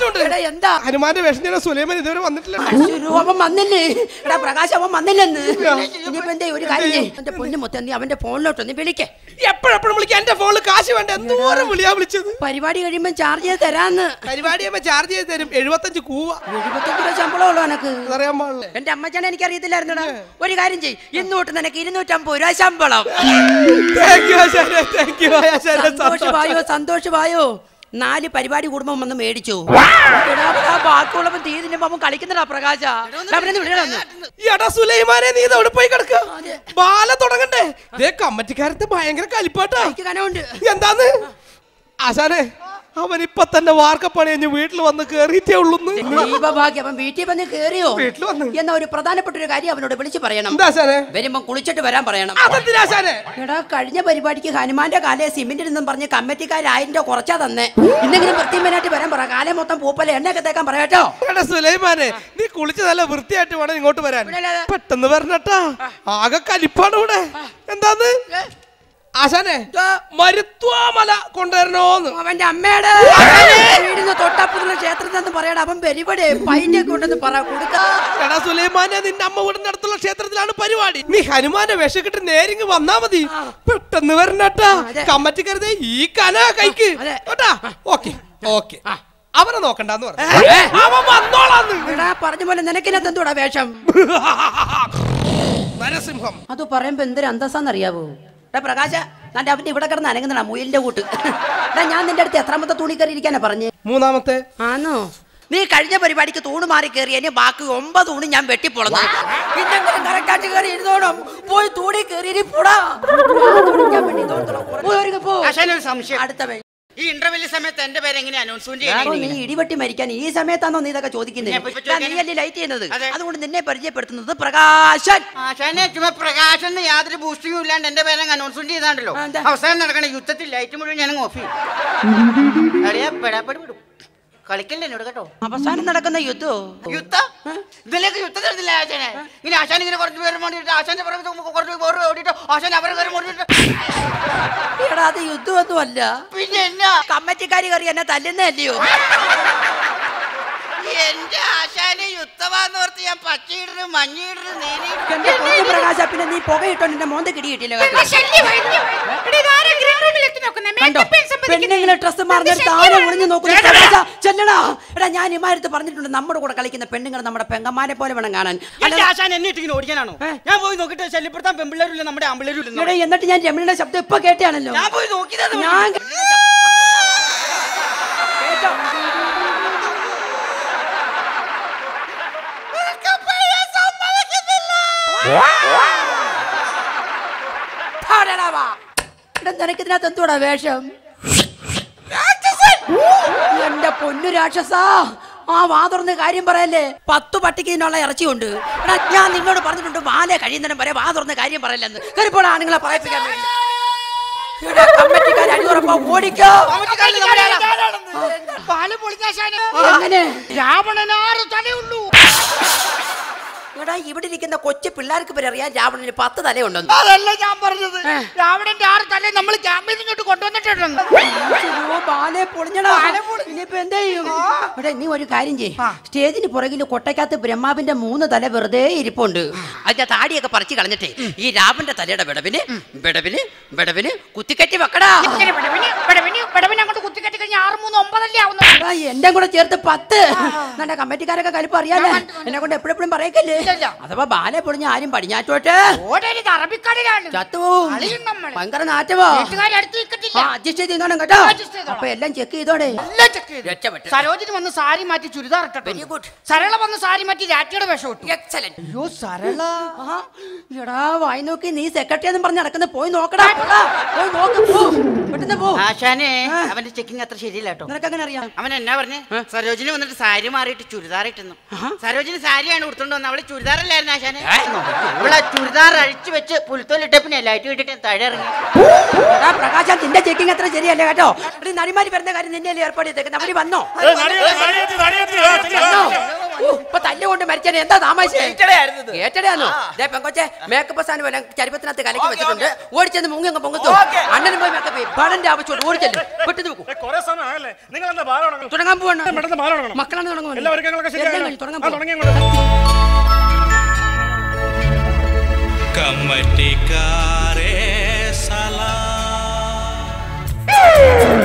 മാറ്റമുണ്ട് എടാ എന്താ ഹനുമാന്റെ വേഷം ചെയ്ത സുലൈമാൻ ഇതുവരെ വന്നിട്ടില്ല അയ്യോ, അവൻ വന്നില്ലേ എടാ പ്രകാശ് അവൻ വന്നില്ലെന്ന് ഇനിയിപ്പോ എന്തേ ഒരു കാര്യം ചെയ്യ്. എന്റെ പൊന്നു മൊത്തം നീ അവന്റെ ഫോണിലോട്ട് ഒന്ന് വിളിക്കേ എപ്പോഴെപ്പോഴും വിളിക്കാൻ എന്റെ ഫോണിൽ കാശ് വേണ്ട എന്തോരം വിളിയാ വിളിച്ചത് പരിപാടി കഴിയുമ്പോ ചാർജ് ചെയ്ത് തരാന്ന് പരിപാടി ആകുമ്പോ ചാർജ് ചെയ്ത് തരും എഴുപത്തഞ്ച് കൂവ എഴുപത്തഞ്ച് രൂപ ശമ്പളം ഉള്ളു എനക്ക് അറിയാൻ പാടില്ല എന്റെ അമ്മച്ചാനെ എനിക്ക് അറിയത്തില്ലായിരുന്നടാ ഒരു കാര്യം ചെയ്യ് ഇന്ന് തൊട്ട് നിനക്ക് ഇരുന്നൂറ്റമ്പത് രൂപ ശമ്പളം താങ്ക് യു ആശാനെ താങ്ക് യു ആശാനെ സന്തോഷമായോ സന്തോഷമായോ നാല് പരിപാടി കുടുംബം വന്ന് മേടിച്ചു എടാ, ആ ബാക്കിയുള്ളവൻ തീ തിന്നുമ്പോ അവൻ കളിക്കുന്നടാ പ്രകാശ അവനെന്ന് വിളിയണമെന്ന് എടാ സുലൈമാനെ നീ ഇത് എവിടെ പോയി കിടക്ക ബാല തുടങ്ങണ്ടേ ഇതേ കമ്മറ്റിക്കാരത്തെ ഭയങ്കര കലിപ്പാട്ടാ എനിക്ക് കനമുണ്ട് എന്താന്ന് ആശാനെ അവൻ ഇപ്പൊ തന്നെ വാർക്കപ്പണി കഴിഞ്ഞ് വീട്ടിൽ വന്ന് കേറിയിട്ടേ ഉള്ളൂന്ന് ദൈവഭാഗ്യം അവൻ വീട്ടിൽ വന്ന് കേറിയോ വീട്ടിൽ വന്ന് എന്നാ ഒരു പ്രധാനപ്പെട്ട ഒരു കാര്യം അവനോട് വിളിച്ചു പറയണം എന്താ ആശാനെ വരുമ്പോ കുളിച്ചിട്ട് വരാൻ പറയണം അതെന്തിനാ ആശാനെ എടാ കഴിഞ്ഞ പരിപാടിക്ക് ഹനുമാന്റെ കാലയെ സിമെന്റ് എന്നും പറഞ്ഞ് കമ്മിറ്റിക്കാർ ആയിരം രൂപ കുറച്ചാ തന്നെ ഇന്നെങ്കിലും വൃത്തിമേനായിട്ട് വരാൻ പറ കാലം മൊത്തം പൂപ്പല എണ്ണയൊക്കെ തേക്കാൻ പറയാട്ടോ എടാ സുലൈമാനെ നീ കുളിച്ച് നല്ല വൃത്തിയായിട്ട് വേണം ഇങ്ങോട്ട് വരാൻ ഇവിടെയല്ലാതെ. പെട്ടെന്ന് വരണട്ടാ ആകെ കലിപ്പാണ് ഇവിടെ എന്താന്ന് ആശാനെ മരുത്വാമല കൊണ്ടുവരണോന്ന് അവന്റെ അമ്മയുടെ വീടിന് തൊട്ടപ്പുറത്തുള്ള ക്ഷേത്രത്തിൽ നിന്ന് പറയണം അവൻ പരിപാടി പൈൻ്റെയൊക്കെ ഉണ്ടെന്ന് പറ കൊടുക്കാ എടാ സുലൈമാനെ നിന്റെ അമ്മ വീടിന്റെ അടുത്തുള്ള ക്ഷേത്രത്തിലാണ് പരിപാടി നീ ഹനുമാന്റെ വിഷക്കിട്ട് നേരിങ് വന്നാ മതി പെട്ടെന്ന് വരണട്ടാ അതെ. കമ്മറ്റിക്കരുതേ ഈ കന കൈക്ക് അതെ. കേട്ടാ ഓക്കെ ഓക്കെ അവനെ നോക്കണ്ടെന്ന് പറഞ്ഞു അവൻ വന്നോളാന്ന് എടാ പറഞ്ഞ പോലെ നിനക്കിനകത്ത് എന്തോടാ വേഷം നരസിംഹം അത് പറയുമ്പോ എന്തൊരു അന്തസ്സാന്നറിയാവോ എടാ പ്രകാശ ഞാൻ അവന്റെ ഇവിടെ കിടന്ന് അനങ്ങുന്നടാ മുയലിന്റെ കൂട്ട് എടാ ഞാൻ നിന്റെ അടുത്ത് എത്രാമത്തെ തൂണി കയറി ഇരിക്കാനാ പറഞ്ഞേ മൂന്നാമത്തെ ആണോ നീ കഴിഞ്ഞ പരിപാടിക്ക് തൂണ് മാറി കയറി ഇനി ബാക്കി ഒമ്പത് തൂണ് ഞാൻ വെട്ടിപ്പൊളന്നു പിന്നെങ്കിലും കറക്റ്റായിട്ട് കയറി ഇരുന്നോണം പോയി തൂണി കയറി ഇനി പോടാ ഞാൻ വെട്ടി തോർത്തോളാം. പോയി ഒരുങ്ങ് പോ. ആശാനൊരു സംശയം അടുത്ത വേ- ഈ ഇന്റർവെല്ലിൽ സമയത്ത് എന്റെ പേര് എങ്ങനെ അനൗൺസ്മെന്റ് എടാ, നീ ചെയ്യുന്നത് ഇടിവെട്ടി മരിക്കാൻ ഈ സമയത്താണോ നീ ഇതൊക്കെ ചോദിക്കുന്നത് ഞാൻ ഇപ്പൊ എടാ, നീ ചോദിക്കാനാ. അല്ലേ ലൈറ്റ് ചെയ്യുന്നത് അതെ. അതുകൊണ്ട് നിന്നെ പരിചയപ്പെടുത്തുന്നത് പ്രകാശൻ ആശാനെ ചുമ്മാ പ്രകാശന് യാതൊരു ബൂസ്റ്റിംഗും ഇല്ലാണ്ട് എന്റെ പേരെ അനൗൺസ്മെന്റ് ചെയ്താണ്ടല്ലോ ആ, എന്താ? അവസാനം നടക്കണ യുദ്ധത്തിൽ ലൈറ്റ് മുഴുവൻ ഞാൻ ഓഫ് ചെയ്യും അറിയാ പെടാപ്പടി വിടും കളിക്കല്ലേ എന്നോട് കേട്ടോ അവസാനം നടക്കുന്ന യുദ്ധോ യുദ്ധം ഇതിലേക്ക് യുദ്ധം തരുന്നില്ല ആശാനെ ഇങ്ങനെ ആശാൻ ഇങ്ങനെ കുറച്ച് പേര് വേണ്ടിയിട്ട് ആശാന്റെ പുറകെ കുറച്ച് പേര് ഓടിയിട്ട് ആശാൻ അവരെ കയറി ഓടിയിട്ട് എടാ അത് യുദ്ധമൊന്നും അല്ല പിന്നെ എന്നാ കമ്മറ്റിക്കാരി കയറി എന്നെ തല്ലുന്നല്ലയോ എന്റെ ആശാനെ യുദ്ധമാന്ന് ഓർത്ത് ഞാൻ പച്ചയിടരുത് മഞ്ഞയിടരുത് നീലയിടരുത് എന്റെ പൊന്നു പ്രകാശ പിന്നെ നീ പുകയിട്ടോ നിന്റെ മോന്ത കിടി കിട്ടിയില്ല കേട്ടോ. കണ്ടോ പെണ്ണുങ്ങളെ ഡ്രസ് മാറുന്ന താഴെ ഒളിഞ്ഞു നോക്കുന്ന പ്രകാശ ചെല്ലടാ എടാ ഞാൻ ഇമാരത്ത് പറഞ്ഞിട്ടുണ്ട് നമ്മുടെ കൂടെ കളിക്കുന്ന പെണ്ണുങ്ങൾ നമ്മുടെ പെങ്ങന്മാരെ പോലെ വേണം കാണാൻ എന്റെ അല്ലാതെ- ആശാൻ എന്നെ ഇട്ടിങ്ങനെ ഓടിക്കാനാണോ ഞാൻ പോയി നോക്കിട്ട് ശല്യപ്പെടുത്താൻ പെമ്പിള്ളേരില്ല നമ്മുടെ ആമ്പിള്ളേരില്ല എടാ എന്നിട്ട് ഞാൻ രമണിയുടെ ശബ്ദം ഇപ്പൊ കേട്ടാണല്ലോ ഞാൻ പോയി നോക്കിയതാണ് ഞാൻ കേട്ടോ. പാടെടാ വാ. എടാ നിനക്ക് ഇതിനകത്ത് എന്തുവാടാ വേഷം എന്റെ പൊന്നു രാക്ഷസാ ആ വാ തുറന്ന് കാര്യം പറയല്ലേ പത്തു പട്ടിക്ക് ഇതിനുള്ള ഇറച്ചിയുണ്ട് എടാ ഞാൻ നിന്നോട് പറഞ്ഞിട്ടുണ്ട് വാലെ കഴിയുന്നതിനും വരെ വാ തുറന്ന് കാര്യം പറയല്ലെന്ന് കയറിപ്പോടാ ആണുങ്ങളെ പറയിപ്പിക്കാൻ വേണ്ടി എടാ, കമ്മിറ്റിക്കാര് അടിയുറപ്പാ ഓടിക്കോ കമ്മിറ്റിക്കാരന് നമ്മുടെ ആളാ. പാല് പൊളിഞ്ഞാശാനെ. എങ്ങനെ രാവണനാറ് തലയുള്ളൂ എടാ ഇവിടെ ഇരിക്കുന്ന കൊച്ചു പിള്ളേർക്ക് വരെ അറിയാം രാവണന് പത്ത് തലയുണ്ടെന്ന് അതല്ല ഞാൻ പറഞ്ഞത് രാവണന്റെ ആറ് തല നമ്മൾ ക്യാമ്പിൽ ഇങ്ങോട്ട് കൊണ്ടുവന്നിട്ടുണ്ട് അയ്യോ, ബാലെ പൊളിഞ്ഞടാ. ഇനിയിപ്പോ എന്ത് ചെയ്യും? എടാ, നീ ഒരു കാര്യം ചെയ്യ് സ്റ്റേജിന് പുറകിൽ കൊട്ടയ്ക്കകത്ത് ബ്രഹ്മാവിന്റെ മൂന്ന് തല വെറുതെ ഇരിപ്പുണ്ട് അതിന്റെ താടിയൊക്കെ പറിച്ചു കളഞ്ഞിട്ടേ ഈ രാമന്റെ തലയുടെ വിടവിന് വിടവിന് വിടവിന് കുത്തിക്കറ്റി വെക്കടാ അങ്ങോട്ട് കുത്തിക്കെട്ടി കഴിഞ്ഞ ആറ് മൂന്ന് ഒമ്പതല്ലേ ആവുന്നു എടാ, എന്റെ കൂടെ ചേർത്ത് പത്ത് എന്റെ കമ്മിറ്റിക്കാരൊക്കെ കലിപ്പ് അറിയാലേ എന്നെ കൊണ്ട് എപ്പോഴും പറയക്കല്ലേ അഥവാ ബാലെ പൊളിഞ്ഞ ആരും പടിഞ്ഞാറ്റോട്ടെ ഓടരുത് അറബിക്കടലാണ് ചത്തുപോവും കളിയും നമ്മള്. ഭയങ്കര നാറ്റവാ വീട്ടുകാരെ അടുത്ത് നിൽക്കത്തില്ല ആ അഡ്ജസ്റ്റ് ചെയ്തോണം കേട്ടോ adjust ചെയ്തോളാം. അപ്പൊ എല്ലാം ചെക്ക് ചെയ്തോടെ എല്ലാം check ചെയ്തു. രക്ഷപ്പെട്ടു സരോജിനി വന്ന് സാരി മാറ്റി ചുരിദാർ Very ഇട്ടിട്ടുണ്ട് good. സരള വന്ന് സാരി മാറ്റി രാറ്റിയുടെ വേഷം ഇട്ടു എക്സലന്റ് അയ്യോ സരള ആ, എടാ വായി നോക്കി നീ സെക്രട്ടറി എന്ന് പറഞ്ഞ് നടക്കുന്ന പോയി നോക്കടാ പോടാ. പോയി നോക്ക് പോ പെട്ടെന്ന് പോ ആശാനെ അവന്റെ ചെക്കിങ് അത്ര ശരിയില്ല കേട്ടോ നിനക്ക് അങ്ങനെ അറിയാം അവൻ എന്നാ പറഞ്ഞേ സരോജിനി വന്നിട്ട് സാരി മാറിയിട്ട് ചുരിദാർ ഇട്ടുന്നു സരോജിനി സാരിയാണ് ഉടുത്തോണ്ട് വന്നത് അവള് ചുരിദാറല്ലായിരുന്നു ആശാനെ അവളെ ചുരിദാർ അഴിച്ചു വെച്ച് പുൽത്തോലിട്ട പിന്നെ ലൈറ്റ് കിട്ടിട്ട് താഴെ ഇറങ്ങി എടാ പ്രകാശം നിന്റെ ചെക്കിംഗ് അത്ര ശരിയല്ല കേട്ടോ എടി നടിമാരി വരുന്ന കാര്യം നിന്നെ ഏർപ്പാട് ചെയ്തേക്കുന്നത് അവര് വന്നോ ഏ, നടിയെത്തി, നടിയെത്തി, നടിയെത്തി, ആ, ചെല്ല്, വന്നോ ചെല്ല്. ഇപ്പൊ തല്ലുകൊണ്ട് മരിച്ചാൽ എന്താ താമസിച്ചേ ഏറ്റടയായിരുന്നു ഇത്. ഏറ്റടയാണോ ആ. ദേ പെങ്കൊച്ചെ മേക്കപ്പ് സാധനം വല്ല ചരിപ്പത്തിനകത്ത് കലക്കി ഓക്കേ, വെച്ചിട്ടുണ്ട് ഓടിച്ചെന്ന് മുങ്ങി അങ്ങ് പൊങ്ങത്തോ ഓക്കേ. അണ്ണനും പോയി മേക്കപ്പ് പണന്റെ ആവശ്യമുണ്ട് ഓടിച്ചല്ലേ പെട്ടെന്ന് വെക്കൂ കുറെ സമയം ആയല്ലേ നിങ്ങൾ എന്താ ബാല ഉണങ്ങും തുടങ്ങാൻ പോവാണ് പെട്ടെന്ന് ബാല ഉണങ്ങണം മക്കളാണ് തുടങ്ങുന്നത് എല്ലാ ഒരുക്കങ്ങളൊക്കെ ശരിയായോ? തുടങ്ങാൻ ആ, പോവാ. തുടങ്ങി അങ്ങോട്ട്. കമ്മറ്റിക്കാരേ സലാം